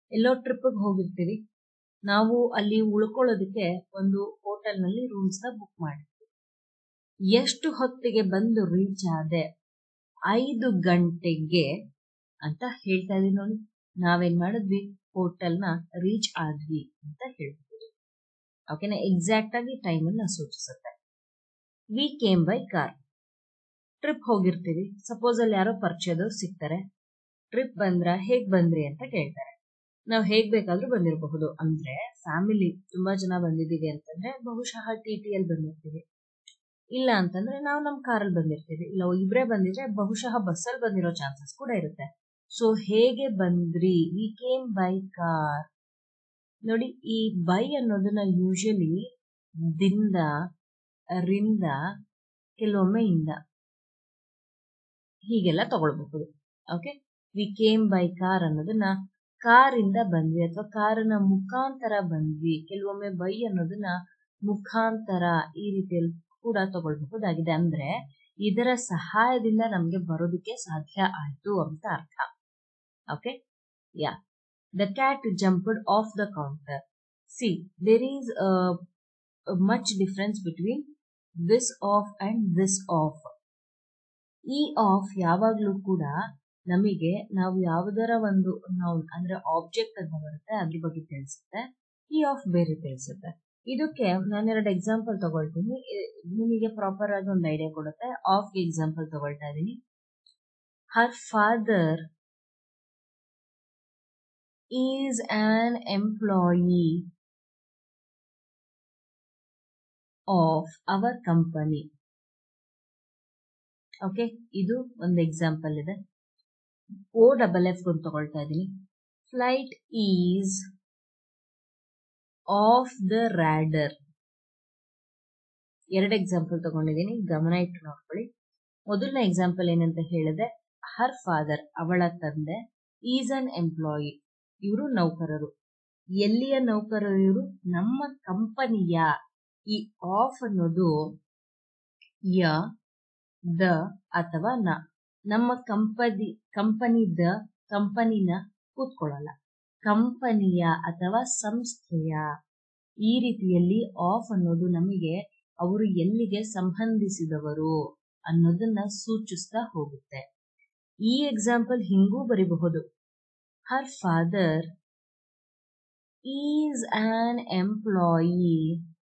Speaker 1: ಎಲ್ಲೋ ಟ್ರಿಪ್ಗೆ ಹೋಗಿರ್ತೀವಿ ನಾವು ಅಲ್ಲಿ ಉಳ್ಕೊಳ್ಳೋದಕ್ಕೆ ಒಂದು ಹೋಟೆಲ್ನಲ್ಲಿ ರೂಮ್ಸ್ನ ಬುಕ್ ಮಾಡಿರ್ತೀವಿ ಎಷ್ಟು ಹೊತ್ತಿಗೆ ಬಂದು ರೀಚ್ ಆದೆ ಐದು ಗಂಟೆಗೆ ಅಂತ ಹೇಳ್ತಾ ಇದೀವಿ ನೋಡಿ ನಾವೇನ್ ಮಾಡಿದ್ವಿ ಹೋಟೆಲ್ನ ರೀಚ್ ಆದ್ವಿ ಅಂತ ಹೇಳ್ತೀವಿ ಓಕೆನಾ ಎಕ್ಸಾಕ್ಟ್ ಆಗಿ ಟೈಮ್ ಅನ್ನ ಸೂಚಿಸುತ್ತೆ we came by car trip ಹೋಗಿರ್ತೀವಿ ಸಪೋಸ್ ಅಲ್ಲಿ ಯಾರೋ ಪರಿಚಯದವ್ರು ಸಿಗ್ತಾರೆ ಟ್ರಿಪ್ ಬಂದ್ರ ಹೇಗ್ ಬಂದ್ರಿ ಅಂತ ಕೇಳ್ತಾರೆ ನಾವು ಹೇಗ್ ಬೇಕಾದ್ರೂ ಬಂದಿರಬಹುದು ಅಂದ್ರೆ ಫ್ಯಾಮಿಲಿ ತುಂಬಾ ಜನ ಬಂದಿದ್ದೀವಿ ಅಂತಂದ್ರೆ ಬಹುಶಃ ಟಿ ಟಿ ಅಲ್ಲಿ ಬಂದಿರ್ತೀವಿ ಇಲ್ಲ ಅಂತಂದ್ರೆ ನಾವು ನಮ್ ಕಾರಲ್ಲಿ ಬಂದಿರ್ತೀವಿ ಇಲ್ಲ ಇಬ್ರೇ ಬಂದಿದ್ರೆ ಬಹುಶಃ ಬಸ್ಸಲ್ಲಿ ಬಂದಿರೋ ಚಾನ್ಸಸ್ ಕೂಡ ಇರುತ್ತೆ ಸೊ ಹೇಗೆ ಬಂದ್ರಿ ವಿ ಕೇಮ್ ಬೈ ಕಾರ್ ನೋಡಿ ಈ ಬೈ ಅನ್ನೋದನ್ನ ಯೂಶಲಿ ದಿಂದ ರಿಂದ ಕೆಲವೊಮ್ಮೆ ಇಂದ ಹೀಗೆಲ್ಲ ತಗೊಳ್ಬಹುದು okay we came by car ಅನ್ನೋದನ್ನ ಕಾರಿಂದ ಬಂದ್ವಿ ಅಥವಾ ಕಾರಿನ ಮುಖಾಂತರ ಬಂದ್ವಿ ಕೆಲವೊಮ್ಮೆ ಬೈ ಅನ್ನೋದನ್ನ ಮುಖಾಂತರ ಈ ರೀತಿಯಲ್ಲಿ ಕೂಡ ತಗೊಳ್ಬಹುದಾಗಿದೆ ಅಂದ್ರೆ ಇದರ ಸಹಾಯದಿಂದ ನಮ್ಗೆ ಬರೋದಕ್ಕೆ ಸಾಧ್ಯ ಆಯ್ತು ಅಂತ ಅರ್ಥ okay ya the cat jumped off the counter see there is much difference between this of and this off ಈ ಆಫ್ ಯಾವಾಗ್ಲೂ ಕೂಡ ನಮಗೆ ನಾವು ಯಾವುದರ ಒಂದು ನಾವು ಅಂದ್ರೆ ಆಬ್ಜೆಕ್ಟ್ ಅಂತ ಬರುತ್ತೆ ಅದ್ರ ಬಗ್ಗೆ ತಿಳಿಸುತ್ತೆ ಈ ಆಫ್ ಬೇರೆ ತಿಳಿಸುತ್ತೆ ಇದಕ್ಕೆ ನಾನು ಎರಡು ಎಕ್ಸಾಂಪಲ್ ತಗೊಳ್ತೀನಿ ನಿಮಗೆ ಪ್ರಾಪರ್ ಆಗಿ ಒಂದು ಐಡಿಯಾ ಕೊಡುತ್ತೆ ಆಫ್ ಎಕ್ಸಾಂಪಲ್ ತಗೊಳ್ತಾ ಇದೀನಿ her father is an employee of our company okay ಇದು ಒಂದು ಎಕ್ಸಾಂಪಲ್ ಇದೆ ಓ ಡಬಲ್ ಎಫ್ ಒಂದು ತಗೊಳ್ತಾ ಇದ್ದೀನಿ flight is off the radar ಎರಡು ಎಕ್ಸಾಂಪಲ್ ತಗೊಂಡಿದ್ದೀನಿ ಗಮನ ಇಟ್ಟು ನೋಡ್ಕೊಳ್ಳಿ ಮೊದಲನೇ ಎಕ್ಸಾಂಪಲ್ ಏನಂತ ಹೇಳಿದೆ ಹರ್ ಫಾದರ್ ಅವಳ ತಂದೆ ಈಸ್ ಅನ್ ಎಂಪ್ಲಾಯಿ ಇವರು ನೌಕರರು ಎಲ್ಲಿಯ ನೌಕರರು ಇವರು ನಮ್ಮ ಕಂಪನಿಯ ಈ ಆಫ್ ಅನ್ನೋದು ಯ ದ ಅಥವಾ ನ ನಮ್ಮ ಕಂಪನಿ ಕಂಪನಿದ ಕಂಪನಿನ ಕೂತ್ಕೊಳ್ಳಲ್ಲ ಕಂಪನಿಯ ಅಥವಾ ಸಂಸ್ಥೆಯ ಈ ರೀತಿಯಲ್ಲಿ ಆಫ್ ಅನ್ನೋದು ನಮಗೆ ಅವರು ಎಲ್ಲಿಗೆ ಸಂಬಂಧಿಸಿದವರು ಅನ್ನೋದನ್ನ ಸೂಚಿಸ್ತಾ ಹೋಗುತ್ತೆ ಈ ಎಕ್ಸಾಂಪಲ್ ಹಿಂಗೂ ಬರಿಬಹುದು her father is an employee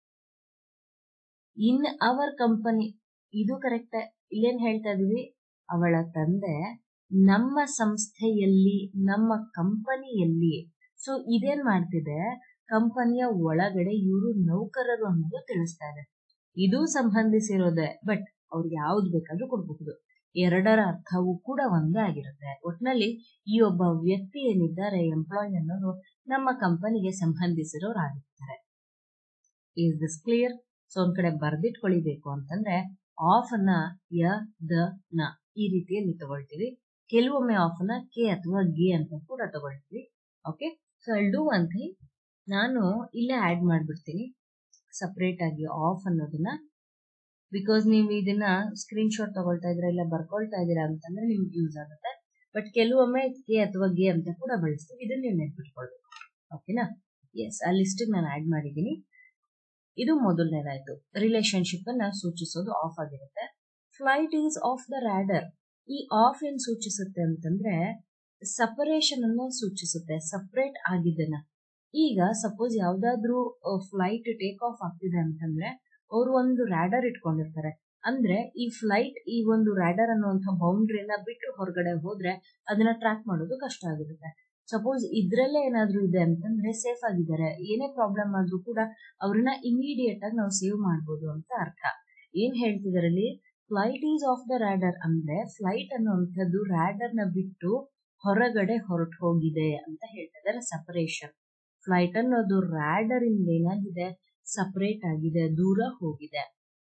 Speaker 1: in our company ಇದು ಕರೆಕ್ಟ್ ಇಲ್ಲೇನ್ ಹೇಳ್ತಾ ಇದೀವಿ ಅವಳ ತಂದೆ ನಮ್ಮ ಸಂಸ್ಥೆಯಲ್ಲಿ ನಮ್ಮ ಕಂಪನಿಯಲ್ಲಿ ಸೊ ಇದೇನ್ ಮಾಡ್ತಿದೆ ಕಂಪನಿಯ ಒಳಗಡೆ ಇವರು ನೌಕರರು ಅನ್ನೋದು ತಿಳಿಸ್ತಾ ಇದೆ ಇದು ಸಂಬಂಧಿಸಿರೋದೆ ಬಟ್ ಅವ್ರು ಯಾವ್ದು ಬೇಕಾದ್ರೂ ಕೊಡಬಹುದು ಎರಡರ ಅರ್ಥವೂ ಕೂಡ ಒಂದೇ ಆಗಿರುತ್ತೆ ಒಟ್ನಲ್ಲಿ ಈ ಒಬ್ಬ ವ್ಯಕ್ತಿ ಏನಿದ್ದಾರೆ ಎಂಪ್ಲಾಯ್ ಅನ್ನೋರು ನಮ್ಮ ಕಂಪನಿಗೆ ಸಂಬಂಧಿಸಿರೋರಾಗಿರ್ತಾರೆ ಈಸ್ ದಿಸ್ ಕ್ಲಿಯರ್ ಸೊ ಒಂದ್ ಕಡೆ ಬರ್ದಿಟ್ಕೊಳಿಬೇಕು ಅಂತಂದ್ರೆ ಆಫ್ ಅನ್ನ ಯ ದ ನ ಈ ರೀತಿಯಲ್ಲಿ ತಗೊಳ್ತೀವಿ ಕೆಲವೊಮ್ಮೆ ಆಫ್ ನ ಕೆ ಅಥವಾ ಗೆ ಅಂತ ಕೂಡ ತಗೊಳ್ತೀವಿ okay so I do one thing ನಾನು ಇಲ್ಲೇ ಆಡ್ ಮಾಡ್ಬಿಡ್ತೀನಿ ಸಪ್ರೇಟ್ ಆಗಿ ಆಫ್ ಅನ್ನೋದನ್ನ ಬಿಕಾಸ್ ನೀವು ಇದನ್ನ ಸ್ಕ್ರೀನ್ ಶಾಟ್ ತಗೊಳ್ತಾ ಇದ್ರ ಇಲ್ಲ ಬರ್ಕೊಳ್ತಾ ಇದೀರಾ ಅಂತಂದ್ರೆ ನಿಮ್ಗೆ ಯೂಸ್ ಆಗುತ್ತೆ ಬಟ್ ಕೆಲವೊಮ್ಮೆ ಕೆ ಅಥವಾ ಗೆ ಅಂತ ಕೂಡ ಬಳಸ್ತೀವಿ ಇದನ್ನ ನೀವು ನೆನ್ಪಿಟ್ಕೊಳ್ಬೇಕು ಓಕೆನಾ ಎಸ್ ಆ ಲಿಸ್ಟ್ ನಾನು ಆಡ್ ಮಾಡಿದ್ದೀನಿ ಇದು ಮೊದಲನೇದಾಯ್ತು ರಿಲೇಶನ್ಶಿಪ್ ಅನ್ನ ಸೂಚಿಸೋದು ಆಫ್ ಆಗಿರುತ್ತೆ flight is off the radar ಈ ಆಫ್ ಏನ್ ಸೂಚಿಸುತ್ತೆ ಅಂತಂದ್ರೆ ಸಪರೇಷನ್ ಅನ್ನ ಸೂಚಿಸುತ್ತೆ ಸಪರೇಟ್ ಆಗಿದ್ದನ್ನ ಈಗ ಸಪೋಸ್ ಯಾವ್ದಾದ್ರು ಫ್ಲೈಟ್ ಟೇಕ್ ಆಫ್ ಆಗ್ತಿದೆ ಅಂತಂದ್ರೆ ಅವರು ಒಂದು ರ್ಯಾಡರ್ ಇಟ್ಕೊಂಡಿರ್ತಾರೆ ಅಂದ್ರೆ ಈ ಫ್ಲೈಟ್ ಈ ಒಂದು ರ್ಯಾಡರ್ ಅನ್ನುವಂಥ ಬೌಂಡ್ರಿನ ಬಿಟ್ಟು ಹೊರಗಡೆ ಹೋದ್ರೆ ಅದನ್ನ ಟ್ರ್ಯಾಕ್ ಮಾಡೋದು ಕಷ್ಟ ಆಗಿರುತ್ತೆ ಸಪೋಸ್ ಇದ್ರಲ್ಲೇ ಏನಾದ್ರೂ ಇದೆ ಅಂತಂದ್ರೆ ಸೇಫ್ ಆಗಿದ್ದಾರೆ ಏನೇ ಪ್ರಾಬ್ಲಮ್ ಆದ್ರೂ ಕೂಡ ಅವ್ರನ್ನ ಇಮಿಡಿಯೇಟ್ ಆಗಿ ನಾವು ಸೇವ್ ಮಾಡ್ಬೋದು ಅಂತ ಅರ್ಥ ಏನ್ ಹೇಳ್ತಿದಾರೆ ಅಲ್ಲಿ flight is off the radar ಅಂದ್ರೆ ಫ್ಲೈಟ್ ಅನ್ನುವಂಥದ್ದು ರ್ಯಾಡರ್ ನ ಬಿಟ್ಟು ಹೊರಗಡೆ ಹೊರಟು ಹೋಗಿದೆ ಅಂತ ಹೇಳ್ತಿದ್ದಾರೆ ಸಪರೇಷನ್ ಫ್ಲೈಟ್ ಅನ್ನೋದು ರ್ಯಾಡರ್ ಇಂದ ಏನಾಗಿದೆ ಸಪರೇಟ್ ಆಗಿದೆ ದೂರ ಹೋಗಿದೆ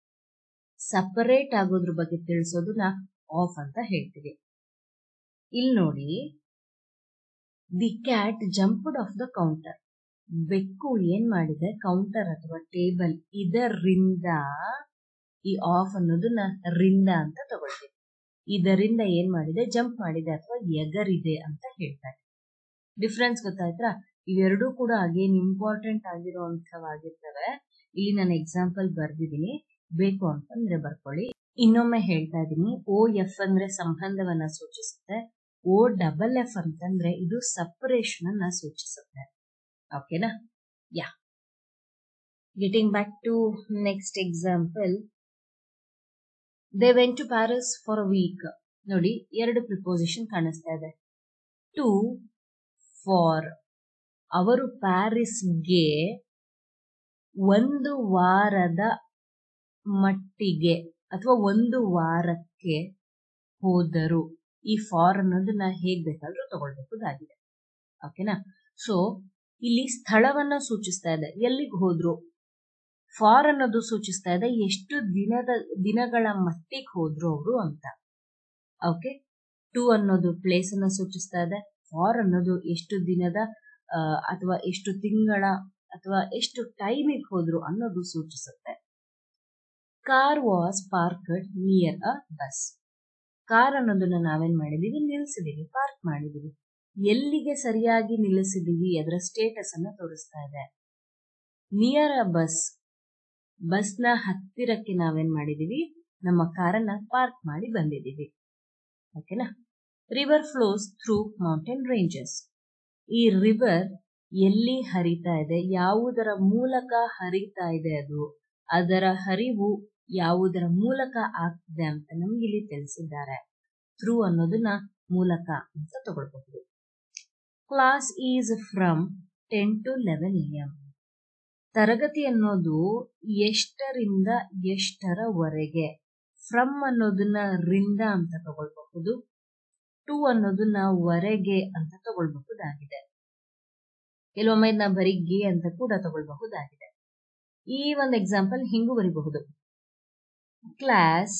Speaker 1: ಸಪರೇಟ್ ಆಗೋದ್ರ ಬಗ್ಗೆ ತಿಳಿಸೋದನ್ನ ಆಫ್ ಅಂತ ಹೇಳ್ತೀವಿ ಇಲ್ಲಿ ನೋಡಿ the cat jumped off the counter ಬೆಕ್ಕು ಏನ್ ಮಾಡಿದೆ ಕೌಂಟರ್ ಅಥವಾ ಟೇಬಲ್ ಇದರಿಂದ ಈ ಆಫ್ ಅನ್ನೋದನ್ನ ರಿಂದ ಅಂತ ತಗೊಳ್ತೀವಿ ಇದರಿಂದ ಏನ್ ಮಾಡಿದೆ ಜಂಪ್ ಮಾಡಿದೆ ಅಥವಾ ಎಗರಿದೆ ಅಂತ ಹೇಳ್ತಾರೆ ಡಿಫ್ರೆನ್ಸ್ ಗೊತ್ತಾಯ್ತಾ ಇವೆರಡೂ ಕೂಡ ಅಗೇನ್ ಇಂಪಾರ್ಟೆಂಟ್ ಆಗಿರುವಂತವಾಗಿರ್ತವೆ ಇಲ್ಲಿ ನಾನು ಎಕ್ಸಾಂಪಲ್ ಬರ್ದಿದ್ದೀನಿ ಬೇಕು ಅಂತಂದ್ರೆ ಬರ್ಕೊಳ್ಳಿ ಇನ್ನೊಮ್ಮೆ ಹೇಳ್ತಾ ಇದ್ದೀನಿ ಓ ಎಫ್ ಅಂದ್ರೆ ಸಂಬಂಧವನ್ನ ಸೂಚಿಸುತ್ತೆ ಓ ಡಬಲ್ ಎಫ್ ಅಂತಂದ್ರೆ ಇದು ಸಪರೇಷನ್ ಅನ್ನ ಸೂಚಿಸುತ್ತೆ ಓಕೆನಾ ya getting back to next example they went to Paris for a week ನೋಡಿ ಎರಡು ಪ್ರಿಪೋಸಿಷನ್ ಕಾಣಿಸ್ತಾ ಇದೆ ಟು ಫಾರ್ ಅವರು ಪ್ಯಾರಿಸ್ಗೆ ಒಂದು ವಾರದ ಮಟ್ಟಿಗೆ ಅಥವಾ ಒಂದು ವಾರಕ್ಕೆ ಹೋದರು ಈ ಫಾರ್ ಅನ್ನೋದನ್ನ ಹೇಗ್ ಬೇಕಾದ್ರೂ ತಗೊಳ್ಬಹುದಾಗಿದೆ ಓಕೆನಾ ಸೊ ಇಲ್ಲಿ ಸ್ಥಳವನ್ನ ಸೂಚಿಸ್ತಾ ಇದೆ ಎಲ್ಲಿಗೆ ಹೋದ್ರು ಫಾರ್ ಅನ್ನೋದು ಸೂಚಿಸ್ತಾ ಇದೆ ಎಷ್ಟು ದಿನದ ದಿನಗಳ ಮಟ್ಟಿಗೆ ಹೋದ್ರು ಅವರು ಅಂತ ಓಕೆ ಟು ಅನ್ನೋದು ಪ್ಲೇಸ್ ಅನ್ನ ಸೂಚಿಸ್ತಾ ಇದೆ ಫಾರ್ ಅನ್ನೋದು ಎಷ್ಟು ದಿನದ ಅಥವಾ ಎಷ್ಟು ತಿಂಗಳ ಅಥವಾ ಎಷ್ಟು ಟೈಮಿಗೆ ಹೋದ್ರು ಅನ್ನೋದು ಸೂಚಿಸುತ್ತೆ car was parked near a bus car ಅನ್ನೋದನ್ನ ನಾವೇನ್ ಮಾಡಿದೀವಿ ನಿಲ್ಸಿದೀವಿ ಪಾರ್ಕ್ ಮಾಡಿದೀವಿ ಎಲ್ಲಿಗೆ ಸರಿಯಾಗಿ ನಿಲ್ಲಿಸಿದೀವಿ ಅದರ ಸ್ಟೇಟಸ್ ಅನ್ನ ತೋರಿಸ್ತಾ ಇದೆ ನಿಯರ್ ಅ ಬಸ್ ಬಸ್ನ ಹತ್ತಿರಕ್ಕೆ ನಾವೇನ್ ಮಾಡಿದೀವಿ ನಮ್ಮ ಕಾರನ್ನ ಪಾರ್ಕ್ ಮಾಡಿ ಬಂದಿದೀವಿ ಓಕೆನಾ river flows through mountain ranges ಈ ರಿವರ್ ಎಲ್ಲಿ ಹರಿತಾ ಇದೆ ಯಾವುದರ ಮೂಲಕ ಹರಿತಾ ಇದೆ ಅದು ಅದರ ಹರಿವು ಯಾವುದರ ಮೂಲಕ ಆಗ್ತಿದೆ ಅಂತ ನಮ್ಗೆ ಇಲ್ಲಿ ತಿಳಿಸಿದ್ದಾರೆ ಥ್ರೂ ಅನ್ನೋದನ್ನ ಮೂಲಕ ಅಂತ ತಗೊಳ್ಬಹುದು class is from ten to eleven M ತರಗತಿ ಅನ್ನೋದು ಎಷ್ಟರಿಂದ ಎಷ್ಟರವರೆಗೆ ಫ್ರಮ್ ಅನ್ನೋದನ್ನ ರಿಂದ ಅಂತ ತಗೊಳ್ಬಹುದು ಟು ಅನ್ನೋದನ್ನ ವರೆಗೆ ಅಂತ ತಗೊಳ್ಬಹುದಾಗಿದೆ ಕೆಲವೊಮ್ಮೆ ಇದನ್ನ ಬರೀ ಗೆ ಅಂತ ಕೂಡ ತಗೊಳ್ಬಹುದಾಗಿದೆ ಈ ಒಂದು ಎಕ್ಸಾಂಪಲ್ ಹಿಂಗೂ ಬರಿಬಹುದು class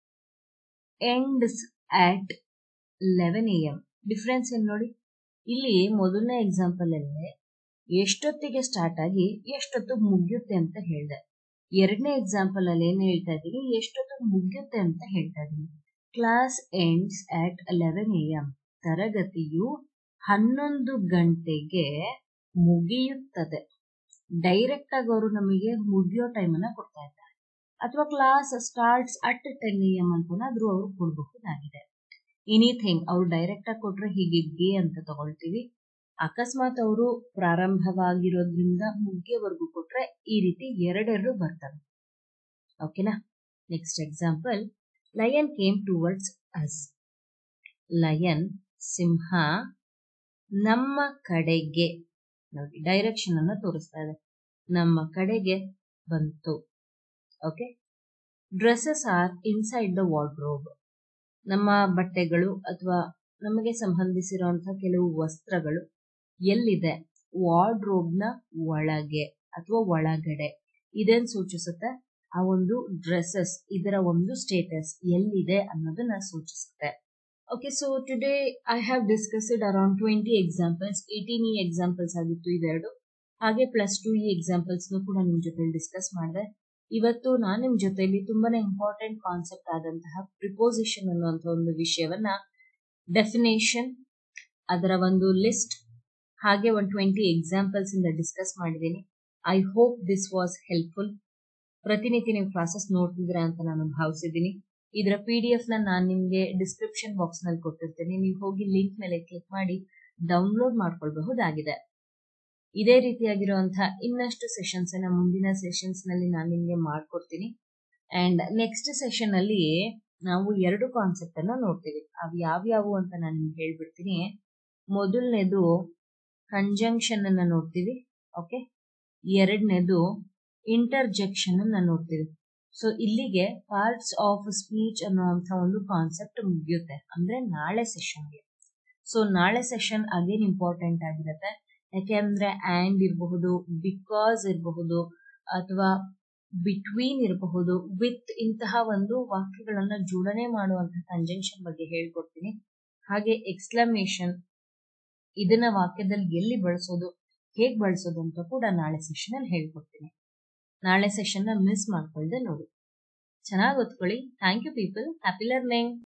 Speaker 1: ends at eleven A M difference ಏನ್ ನೋಡಿ ಇಲ್ಲಿ ಮೊದಲನೇ ಎಕ್ಸಾಂಪಲ್ ಅಲ್ಲಿ ಎಷ್ಟೊತ್ತಿಗೆ ಸ್ಟಾರ್ಟ್ ಆಗಿ ಎಷ್ಟೊತ್ತು ಮುಗಿಯುತ್ತೆ ಅಂತ ಹೇಳಿದೆ ಎರಡನೇ ಎಕ್ಸಾಂಪಲ್ ಅಲ್ಲಿ ಏನ್ ಹೇಳ್ತಾ ಇದ್ದೀನಿ ಎಷ್ಟೊತ್ತು ಮುಗಿಯುತ್ತೆ ಅಂತ ಹೇಳ್ತಾ ಇದ್ದೀನಿ class ends at eleven A M ತರಗತಿಯು ಹನ್ನೊಂದು ಗಂಟೆಗೆ ಮುಗಿಯುತ್ತದೆ ಡೈರೆಕ್ಟ್ ಆಗಿ ಅವರು ನಮಗೆ ಮುಗಿಯೋ ಟೈಮ್ ಅನ್ನ ಕೊಡ್ತಾ ಇದ್ದಾರೆ ಅಥವಾ class starts at ten A M ಅಂತನಾದ್ರೂ ಅವರು ಕೊಡಬಹುದಾಗಿದೆ ಎನಿಥಿಂಗ್ ಅವ್ರು ಡೈರೆಕ್ಟ್ ಆಗಿ ಕೊಟ್ರೆ ಹೀಗೆ ಗೆ ಅಂತ ತಗೊಳ್ತೀವಿ ಅಕಸ್ಮಾತ್ ಅವರು ಪ್ರಾರಂಭವಾಗಿರೋದ್ರಿಂದ ಮುಗಿಯೋವರೆಗೂ ಕೊಟ್ರೆ ಈ ರೀತಿ ಎರಡೆರಡು ಬರ್ತವೆ ಓಕೆನಾ next example lion came towards us lion ಸಿಂಹ ನಮ್ಮ ಕಡೆಗೆ ನೋಡಿ ಡೈರೆಕ್ಷನ್ ಅನ್ನ ತೋರಿಸ್ತಾ ಇದೆ ನಮ್ಮ ಕಡೆಗೆ ಬಂತು okay dresses are inside the wardrobe ನಮ್ಮ ಬಟ್ಟೆಗಳು ಅಥವಾ ನಮಗೆ ಸಂಬಂಧಿಸಿರುವಂತಹ ಕೆಲವು ವಸ್ತ್ರಗಳು ಎಲ್ಲಿದೆ ವಾರ್ಡ್ರೋಬ್ನ ಒಳಗೆ ಅಥವಾ ಒಳಗಡೆ ಇದೇನ್ ಸೂಚಿಸುತ್ತೆ ಆ ಒಂದು ಡ್ರೆಸ್ಸಸ್ ಇದರ ಒಂದು ಸ್ಟೇಟಸ್ ಎಲ್ಲಿದೆ ಅನ್ನೋದನ್ನ ಸೂಚಿಸುತ್ತೆ okay so today I have discussed around twenty examples eighteen ಈ ಎಕ್ಸಾಂಪಲ್ಸ್ ಆಗಿತ್ತು ಇವೆರಡು ಹಾಗೆ ಪ್ಲಸ್ ಟು ಈ ಎಕ್ಸಾಂಪಲ್ಸ್ ಕೂಡ ನಿಮ್ ಜೊತೆ ಡಿಸ್ಕಸ್ ಮಾಡಿದೆ ಇವತ್ತು ನಾನು ನಿಮ್ ಜೊತೆಲಿ ತುಂಬಾನೇ ಇಂಪಾರ್ಟೆಂಟ್ ಕಾನ್ಸೆಪ್ಟ್ ಆದಂತಹ ಪ್ರಿಪೋಸಿಷನ್ ಅನ್ನುವಂಥ ಒಂದು ವಿಷಯವನ್ನ ಡೆಫಿನೇಷನ್ ಅದರ ಒಂದು ಲಿಸ್ಟ್ ಹಾಗೆ ಒಂದು ಟ್ವೆಂಟಿ ಎಕ್ಸಾಂಪಲ್ಸ್ ಇಂದ ಡಿಸ್ಕಸ್ ಮಾಡಿದ್ದೀನಿ I hope this was helpful ಪ್ರತಿನಿತ್ಯ ನೀವು ಕ್ಲಾಸಸ್ ನೋಡ್ತಿದ್ದೀರಾ ಅಂತ ನಾನು ಭಾವಿಸಿದ್ದೀನಿ ಇದರ ಪಿ ಡಿ ಎಫ್ ನ ನಾನು ನಿಮಗೆ ಡಿಸ್ಕ್ರಿಪ್ಷನ್ ಬಾಕ್ಸ್ ನಲ್ಲಿ ಕೊಟ್ಟಿರ್ತೇನೆ ನೀವು ಹೋಗಿ ಲಿಂಕ್ ಮೇಲೆ ಕ್ಲಿಕ್ ಮಾಡಿ ಡೌನ್ಲೋಡ್ ಮಾಡ್ಕೊಳ್ಬಹುದಾಗಿದೆ ಇದೇ ರೀತಿಯಾಗಿರುವಂತಹ ಇನ್ನಷ್ಟು ಸೆಷನ್ಸ್ ಅನ್ನ ಮುಂದಿನ ಸೆಷನ್ಸ್ ನಲ್ಲಿ ನಾನು ನಿಮಗೆ ಮಾಡ್ಕೊಡ್ತೀನಿ ಅಂಡ್ ನೆಕ್ಸ್ಟ್ ಸೆಷನ್ ಅಲ್ಲಿ ನಾವು ಎರಡು ಕಾನ್ಸೆಪ್ಟ್ ಅನ್ನ ನೋಡ್ತೀವಿ ಅವು ಯಾವ್ಯಾವು ಅಂತ ನಾನು ನಿಮ್ಗೆ ಹೇಳ್ಬಿಡ್ತೀನಿ ಮೊದಲನೇದು ಕಂಜಂಕ್ಷನ್ ಅನ್ನ ನೋಡ್ತೀವಿ ಓಕೆ ಎರಡನೇದು ಇಂಟರ್ಜೆಕ್ಷನ್ ಅನ್ನ ನೋಡ್ತೀವಿ ಸೊ ಇಲ್ಲಿಗೆ ಪಾರ್ಟ್ಸ್ ಆಫ್ ಸ್ಪೀಚ್ ಅನ್ನುವಂಥ ಒಂದು ಕಾನ್ಸೆಪ್ಟ್ ಮುಗಿಯುತ್ತೆ ಅಂದ್ರೆ ನಾಳೆ ಸೆಷನ್ಗೆ ಸೊ ನಾಳೆ ಸೆಷನ್ ಅಗೇನ್ ಇಂಪಾರ್ಟೆಂಟ್ ಆಗಿರುತ್ತೆ ಯಾಕೆಂದ್ರೆ ಆ್ಯಂಡ್ ಇರಬಹುದು ಬಿಕಾಸ್ ಇರಬಹುದು ಅಥವಾ ಬಿಟ್ವೀನ್ ಇರಬಹುದು ವಿತ್ ಇಂತಹ ಒಂದು ವಾಕ್ಯಗಳನ್ನ ಜೋಡಣೆ ಮಾಡುವಂತಹ ಕಂಜಂಕ್ಷನ್ ಬಗ್ಗೆ ಹೇಳ್ಕೊಡ್ತೀನಿ ಹಾಗೆ ಎಕ್ಸ್ಕ್ಲಮೇಷನ್ ಇದನ್ನ ವಾಕ್ಯದಲ್ಲಿ ಎಲ್ಲಿ ಬಳಸೋದು ಹೇಗ್ ಬಳಸೋದು ಅಂತ ಕೂಡ ನಾಳೆ ಸೆಷನ್ ಅಲ್ಲಿ ಹೇಳ್ಕೊಡ್ತೀನಿ ನಾಳೆ ಸೆಷನ್ ನ ಮಿಸ್ ಮಾಡ್ಕೊಳ್ದೆ ನೋಡಿ ಚೆನ್ನಾಗಿ ಓದ್ಕೊಳ್ಳಿ thank you people happy learning